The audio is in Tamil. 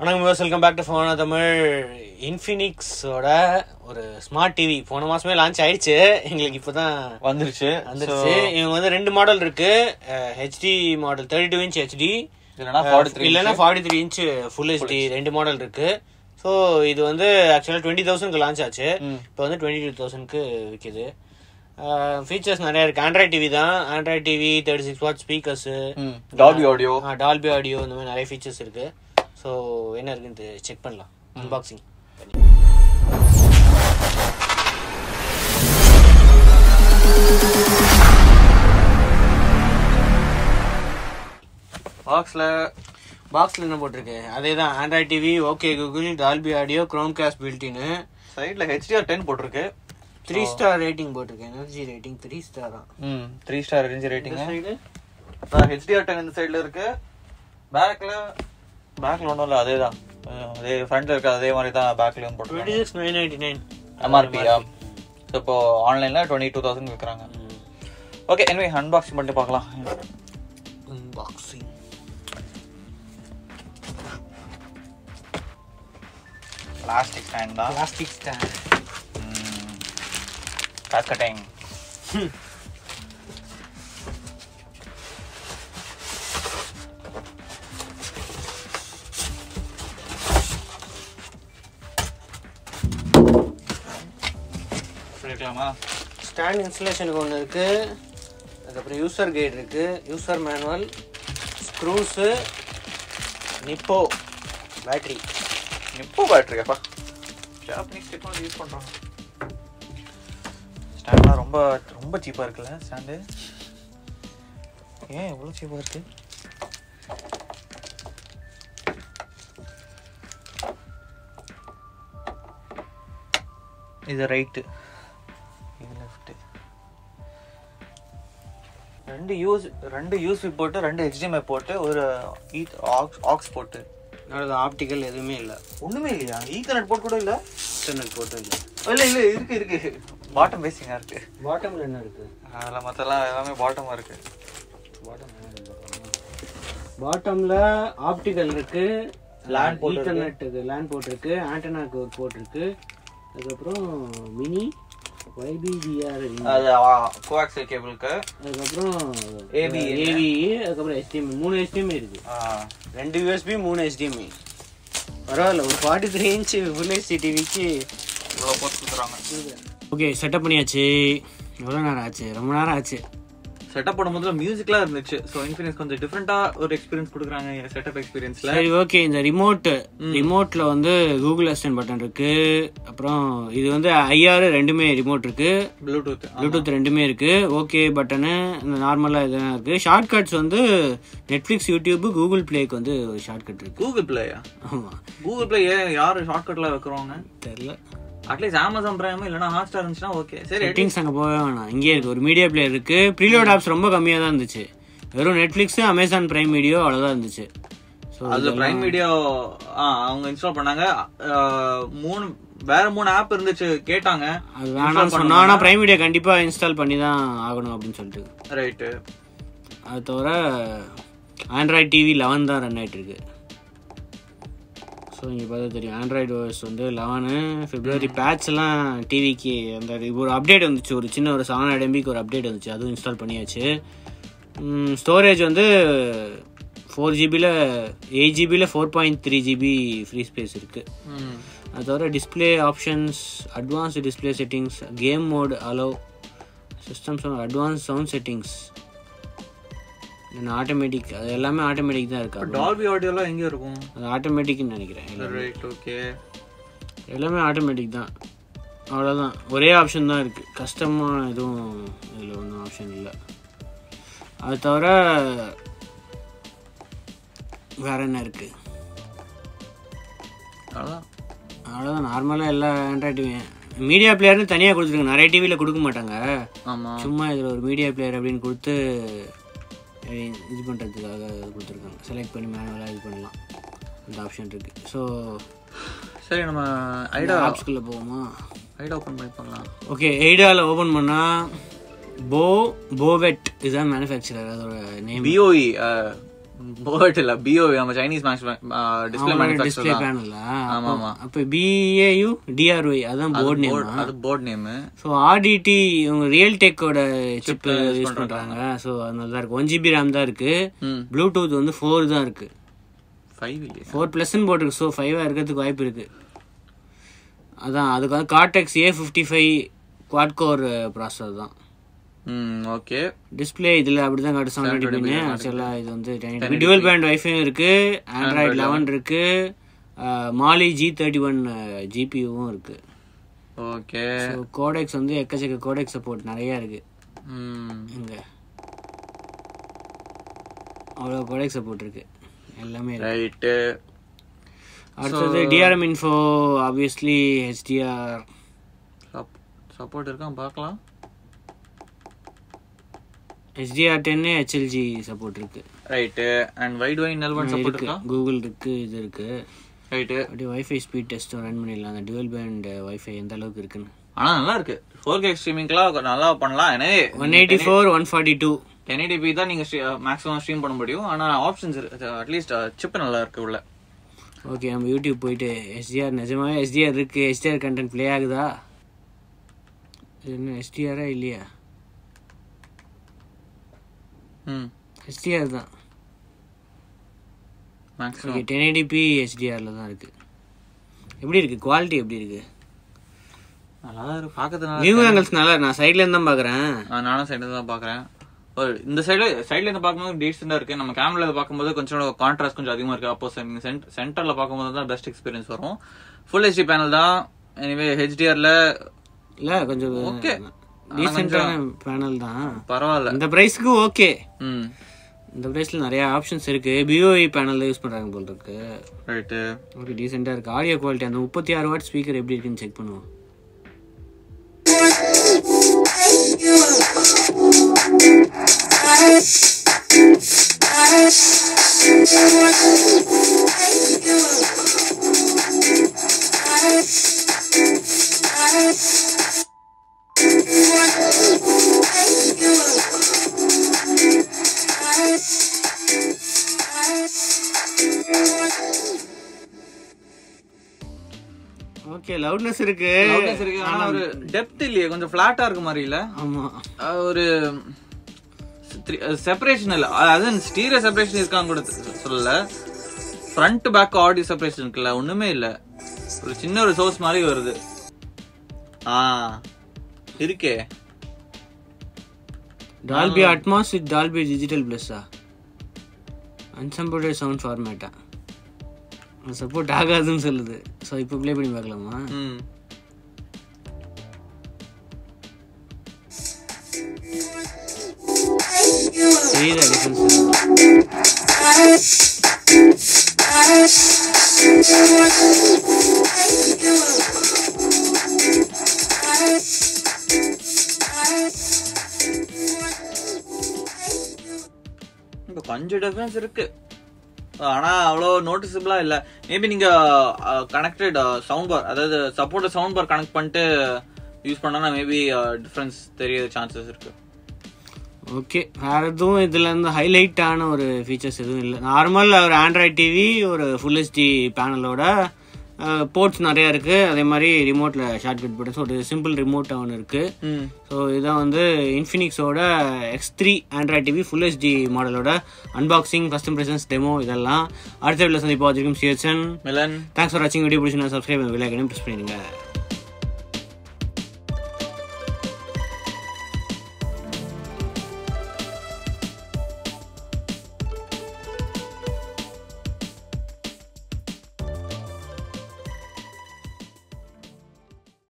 வணக்கம் வெல்கம் பேக் டு ஃபோனா தமிழ் இன்ஃபினிக்ஸோட ஒரு ஸ்மார்ட் டிவி போன மாசமே லான்ச் ஆயிடுச்சு எங்களுக்கு இப்போதான் வந்துருச்சு வந்துருச்சு இவங்க வந்து ரெண்டு மாடல் இருக்கு HD model thirty two inch HD இல்லைன்னா ஃபார்ட்டி த்ரீ இல்லைன்னா forty three inch full HD ரெண்டு மாடல் இருக்கு ஸோ இது வந்து ஆக்சுவலாக டுவெண்ட்டி தௌசண்ட்க்கு லான்ச் ஆச்சு இப்போ வந்து டுவெண்ட்டி டூ தௌசண்ட்க்கு விற்கிது ஃபீச்சர்ஸ் நிறைய இருக்கு ஆண்ட்ராய்ட் டிவி தான் Android TV thirty six watt speakers Dolby audio Dolby audio இந்த மாதிரி நிறைய ஃபீச்சர்ஸ் இருக்கு ஸோ என்ன இருக்குன்னு செக் பண்ணலாம் அன்பாக்சிங் பாக்ஸ்ல பாக்ஸில் என்ன போட்டிருக்கு அதே தான் Android TV okay Google Dolby audio Chromecast பில்டின்னு சைடுல ஹெச்டிஆர் டென் போட்டிருக்கு த்ரீ ஸ்டார் ரேட்டிங் போட்டிருக்கு எனர்ஜி ரேட்டிங் த்ரீ ஸ்டார் தான் ம் three star range rating side HDR ten இந்த சைடுல இருக்கு பேக்ல பேக்ல ஒன்றும் இல்லை அதே தான் அதே ஃப்ரண்ட்ல இருக்கு அதே மாதிரி தான் பேக்லயும் டுவெண்ட்டி போட்டிருக்காங்க சிக்ஸ் நைன் நைன்டி நைன் எம்ஆர்பியா ஸோ இப்போ ஆன்லைன்ல டுவெண்ட்டி டூ தௌசண்ட் விற்கிறாங்க ஓகே எனவே அன்பாக்சிங் பண்ணிட்டு பார்க்கலாம் அன்பாக்சிங் பிளாஸ்டிக் ஸ்டாண்ட் தான் பிளாஸ்டிக் ஸ்டாண்ட் காஸ்கட்டிங் எடுக்கலாமா ஸ்டாண்ட் இன்ஸ்டலேஷனுக்கு ஒன்று இருக்கு அதுக்கப்புறம் யூசர் கைடு இருக்கு user manual screws Nippo battery இப்போ பேட்டரியாப்பா ஜாப்பனீஸ் டெக்னாலஜி யூஸ் பண்ணுறோம் ஸ்டாண்ட்லாம் ரொம்ப ரொம்ப சீப்பாக இருக்குல்ல ஸ்டாண்டு ஏன் எவ்வளோ சீப்பாக இருக்கு இது ரைட்டு இது லெஃப்ட்டு ரெண்டு யூஸ் ரெண்டு யூஸ்பி போட்டு ரெண்டு HDMI போட்டு ஒரு ஈத் ஆக்ஸ் ஆக்ஸ் போட்டு அவ்வளோதான் ஆப்டிக்கல் எதுவுமே இல்லை ஒண்ணுமே இல்லையா ஈத்தர்நெட் போர்ட் கூட இல்ல இன்டர்நெட் போட்டு இல்லை இல்ல இல்ல இருக்கு இருக்கு பாட்டம் பேசிங்கா இருக்கு பாட்டமில் என்ன இருக்கு அதில் மற்றெல்லாம் எல்லாமே பாட்டமா இருக்கு பாட்டம்ல ஆப்டிக்கல் இருக்கு LAN port இருக்கு. இன்டர்நெட்டுக்கு லேண்ட் போட்டிருக்கு ஆண்டனாக்கு ஒரு போர்ட் இருக்கு அதுக்கப்புறம் மினி YBDR அது கோஆக்சல் கேபிளுக்கு அதுக்கப்புறம் AV ஏவி அதுக்கப்புறம் HDMI மூணு HDMI இருக்கு ரெண்டு யூஎஸ்பி மூணு HDMI பரவாயில்ல ஒரு forty three inch full HD டிவிக்கு இவ்வளோ போட்டு கொடுத்துறாங்க ஓகே செட்டப் பண்ணியாச்சு எவ்வளோ நேரம் ஆச்சு ரொம்ப நேரம் ஆச்சு செட்டப் பண்ணும்போது மியூசிக்லாம் இருந்துச்சு ஸோ இன்ஃபினிக்ஸ் கொஞ்சம் டிஃப்ரெண்டா ஒரு எக்ஸ்பீரியன்ஸ் கொடுக்குறாங்க செட்டப் எக்ஸ்பீரியன்ஸ்ல சரி ஓகே இந்த ரிமோட் ரிமோட்ல வந்து கூகுள் அசிஸ்டன்ட் பட்டன் இருக்கு அப்புறம் இது வந்து ஐஆர் ரெண்டுமே ரிமோட் இருக்கு ப்ளூடூத் ப்ளூடூத் ரெண்டுமே இருக்கு ஓகே பட்டனு நார்மலா இதெல்லாம் இருக்கு ஷார்ட்கட்ஸ் வந்து நெட்ஃபிளிக்ஸ் யூடியூப் கூகுள் பிளேக்கு வந்து ஒரு ஷார்ட்கட் இருக்கு கூகுள் பிளேயா ஆமா கூகுள் பிளே ஏன் யாரு ஷார்ட்கட்ல வைக்கிறவங்க தெரியல அட்லீஸ்ட் அமேசான் பிரைம் இல்லைன்னா ஹாட்ஸ்டார் இருந்துச்சுன்னா ஓகே சரி செட்டிங்ஸ் அங்க போகவே வேணாம் இங்கே இருக்கு ஒரு மீடியா பிளேயர் இருக்கு ப்ரீலோட் ஆப்ஸ் ரொம்ப கம்மியா தான் இருந்துச்சு வெறும் நெட்ஃபிளிக்ஸ் அமேசான் பிரைம் வீடியோ அவ்வளவுதான் இருந்துச்சு ஸோ அதுல பிரைம் வீடியோ அவங்க இன்ஸ்டால் பண்ணாங்க அஹ், மூணு வேற மூணு ஆப் இருந்துச்சு கேட்டாங்க அது வேணாம்னு சொன்னா ஆனா பிரைம் வீடியோ கண்டிப்பா இன்ஸ்டால் பண்ணி தான் ஆகணும் அப்படின்னு சொல்லிட்டு ரைட்டு அது தவிர ஆண்ட்ராய்ட் டிவி லெவன் தான் ரன் ஆயிட்டு இருக்கு ஸோ இங்கே பார்த்தா தெரியும் ஆண்ட்ராய்டு ஓஎஸ் வந்து லெவனு பிப்ரவரி பேட்ச் எல்லாம் டிவிக்கு அந்த ஒரு அப்டேட் வந்துச்சு ஒரு சின்ன ஒரு செவன் ஹண்ட்ரட் எம்பிக்கு ஒரு அப்டேட் வந்துச்சு அதுவும் இன்ஸ்டால் பண்ணியாச்சு ஸ்டோரேஜ் வந்து ஃபோர் ஜிபியில் எயிட் ஜிபியில் four point three GB free space இருக்குது அது தவிர display options advance display settings game mode allow systems advance sound settings automatic அது எல்லாமே ஆட்டோமேட்டிக் தான் இருக்கு டால்பி ஆடியோலாம் எங்க இருக்கும் அது ஆட்டோமேட்டிக்னு நினைக்கிறேன் எல்லாமே. ரைட் ஓகே எல்லாமே ஆட்டோமேட்டிக் தான் அவ்வளோதான் ஒரே ஆப்ஷன் தான் இருக்குது கஷ்டமாக எதுவும் இதில் ஒன்றும் ஆப்ஷன் இல்லை அது தவிர வேற என்ன இருக்குது அதான் அவ்வளோதான் நார்மலாக எல்லா ஆண்ட்ராய்டு மீடியா பிளேயர்னு தனியாக கொடுத்துருக்காங்க நிறைய டிவியில் கொடுக்க மாட்டாங்க ஆமா சும்மா இதில் ஒரு மீடியா பிளேயர் அப்படின்னு கொடுத்து அஹ் இது பண்ணுறதுக்காக கொடுத்துருக்காங்க செலக்ட் பண்ணி மேனுவலாக இது பண்ணலாம் அந்த ஆப்ஷன் இருக்குது ஸோ சரி நம்ம ஐடா ஆப்ஸ்குள்ளே போவோமா ஐடா ஓப்பன் பண்ணி பார்க்கலாம் ஓகே எய்டாவில் ஓப்பன் பண்ணால் போ போவெட் இதுதான் மேனுஃபேக்சரர் அதோட நேம் பிஓஇ போட் இல்ல பிஓவி நம்ம Chinese makes display display manufacturer பேனலா ஆமா, ஆமா. அப்ப பிஏயு டிஆர்ஒய் அதான் போர்டு நேம் அது போர்ட் நேம் ஸோ ஆர்டிடி இவங்க ரியல் டெக்கோட சிப் யூஸ் பண்றாங்க ஸோ அதனால தான் இருக்கு ஒன் ஜிபி ரேம் தான் இருக்கு ம் ப்ளூடூத் வந்து ஃபோர் தான் இருக்கு ஃபைவ் இல்லையா ஃபோர் ப்ளஸ்ன்னு போட்டிருக்கு ஸோ ஃபைவாக இருக்கிறதுக்கு வாய்ப்பு இருக்கு அதான் அதுக்கு வந்து Cortex A fifty five quad core processor தான் ம் ஓகே டிஸ்பிளே இதில் அப்படி தான் காட்டு செவன் டுவெண்ட்டி ஆக்சுவலாக இது வந்து டியூவல் பேண்ட் வைஃபையும் இருக்கு ஆண்ட்ராய்டு லெவன் இருக்கு மாலி ஜி தேர்ட்டி ஒன் ஜிபியூவும் இருக்கு ஓகே ஸோ கோடெக்ஸ் வந்து எக்கச்சக்க கோடெக் சப்போர்ட் நிறைய இருக்கு ம் இங்க அவ்வளோ கோடெக் சப்போர்ட் இருக்கு எல்லாமே இருக்கு ரைட்டு அடுத்தது DRM info obviously HDR support இருக்கான் பார்க்கலாம் ஹெச்டிஆர் டென்னு ஹெச்எல்ஜி சப்போர்ட் இருக்கு right and Widevine L one support இருக்கு இருக்கா கூகுள் இருக்கு இது இருக்கு ரைட்டு அப்படியே வைஃபை ஸ்பீட் டெஸ்ட்டும் ரன் பண்ணிடலாம் அந்த டுவெல் பேண்ட் வைஃபை எந்த அளவுக்கு இருக்குன்னு ஆனா நல்லா இருக்கு ஃபோர் கே ஸ்ட்ரீமிங்லாம் நல்லா பண்ணலாம் எனவே one eighty four one forty two ten eighty தான் நீங்க மேக்ஸிமம் ஸ்ட்ரீம் பண்ண முடியும் ஆனா ஆப்ஷன்ஸ் அட்லீஸ்ட் சிப் நல்லா இருக்கு உள்ள ஓகே நம்ம யூடியூப் போயிட்டு எஸ்டிஆர் நிஜமாவே எஸ்டிஆர் இருக்கு எஸ்டிஆர் கண்டென்ட் ப்ளே ஆகுதா இது என்ன எஸ்டிஆரா இல்லையா ம் எஸ்டிஆர் தான் மேக்ஸிமம் ஓகே டென் எயிட்டிபி ஹெச்டிஆரில் தான் இருக்கு எப்படி இருக்கு குவாலிட்டி எப்படி இருக்கு நல்லா தான் இருக்கு பார்க்கறதுனால வியூ ஆங்கிள்ஸ் நல்லா இருக்கு நான் சைட்ல இருந்து தான் பார்க்குறேன் ஆ, நானும் சைடு தான் பாக்குறேன் ஒரு இந்த சைடு சைடுல இருந்து பார்க்கும்போது டீசெண்டா இருக்கு நம்ம கேமரால பார்க்கும்போது கொஞ்சம் கான்ட்ராஸ்ட் கொஞ்சம் அதிகமா இருக்கு அப்போ சென்டர்ல பார்க்கும்போது தான் பெஸ்ட் எக்ஸ்பீரியன்ஸ் வரும் ஃபுல் ஹெச்டி பேனல் தான் எனிவே ஹெச்டிஆர்ல இல்லை கொஞ்சம் Okay. டீசெண்டான பேனல் தான் பரவாயில்ல இந்த ப்ரைஸ்க்கு ஓகே ம் இந்த ப்ரைஸில் நிறைய ஆப்ஷன்ஸ் இருக்கு பிஓஇ பேனல் யூஸ் பண்ணுறாங்க போல் இருக்கு ரைட்டு ஓகே டீசெண்டாக இருக்கு ஆடியோ குவாலிட்டி அந்த முப்பத்தி ஆறு வாட் ஸ்பீக்கர் எப்படி இருக்குன்னு செக் பண்ணுவோம் ஓகே லவுட்னஸ் இருக்கு இருக்கு ஆனா ஒரு டெப்த் இல்லையே கொஞ்சம் ஃபிளாட்டா இருக்க மாதிரி இல்ல ஆமா அஹ் ஒரு செப்பரேஷன் இல்ல அதாவது ஸ்டீரியோ செப்பரேஷன் இருக்கான்னு கூட தெ- சொல்லல ஃப்ரண்ட் பேக் ஆடியோ செப்பரேஷன் இருக்குல்ல ஒண்ணுமே இல்ல ஒரு சின்ன ஒரு சோர்ஸ் மாதிரி வருது ஆ இருக்கே Dolby Atmos with Dolby digital பிளஸ்ஸா அன்சம்போர்டட் சவுண்ட் ஃபார்மேட்டா சப்போர்ட் ஆகாதுன்னு சொல்லுது ஸோ இப்போ ப்ளே பண்ணி பார்க்கலாமா ம் தெரியுதா டிஃபரன்ஸ் இப்போ கொஞ்சம் டிஃபரன்ஸ் இருக்கு ஆனா அவ்வளோ நோட்டிசபிளா இல்ல மேபி நீங்க கனெக்டட் சவுண்ட் பார் அதாவது சப்போர்ட் சவுண்ட் பார் கனெக்ட் பண்ணிட்டு யூஸ் பண்ணா மேபி டிஃபரன்ஸ் தெரிய சான்சஸ் இருக்கு ஓகே வேற எதுவும் இதுல இருந்து ஹைலைட்டான ஒரு ஃபீச்சர்ஸ் எதுவும் இல்லை நார்மல் ஒரு ஆண்ட்ராய்ட் டிவி ஒரு ஃபுல் ஹெச்டி பேனலோட போர்ட்ஸ் நிறைய இருக்கு அதே மாதிரி ரிமோட்ல ஷார்ட்கட் பட்டன்ஸ் ஒரு சிம்பிள் ரிமோட் ஒன்று இருக்கு ம் ஸோ இதான் வந்து இன்ஃபினிக்ஸோட X three Android TV full HD மாடலோட அன்பாக்சிங் ஃபர்ஸ்ட் இம்ப்ரெஷன்ஸ் டெமோ இதெல்லாம் அடுத்த வீடியோ சந்திப்பா வச்சிருக்கும் சிஎஸ்என் மிலன் தேங்க்ஸ் ஃபார் வாட்சிங் வீடியோ பிடிச்சி நான் சப்ஸ்கிரைப் விலைக்கணும் ப்ரெஸ் பண்ணிடுங்க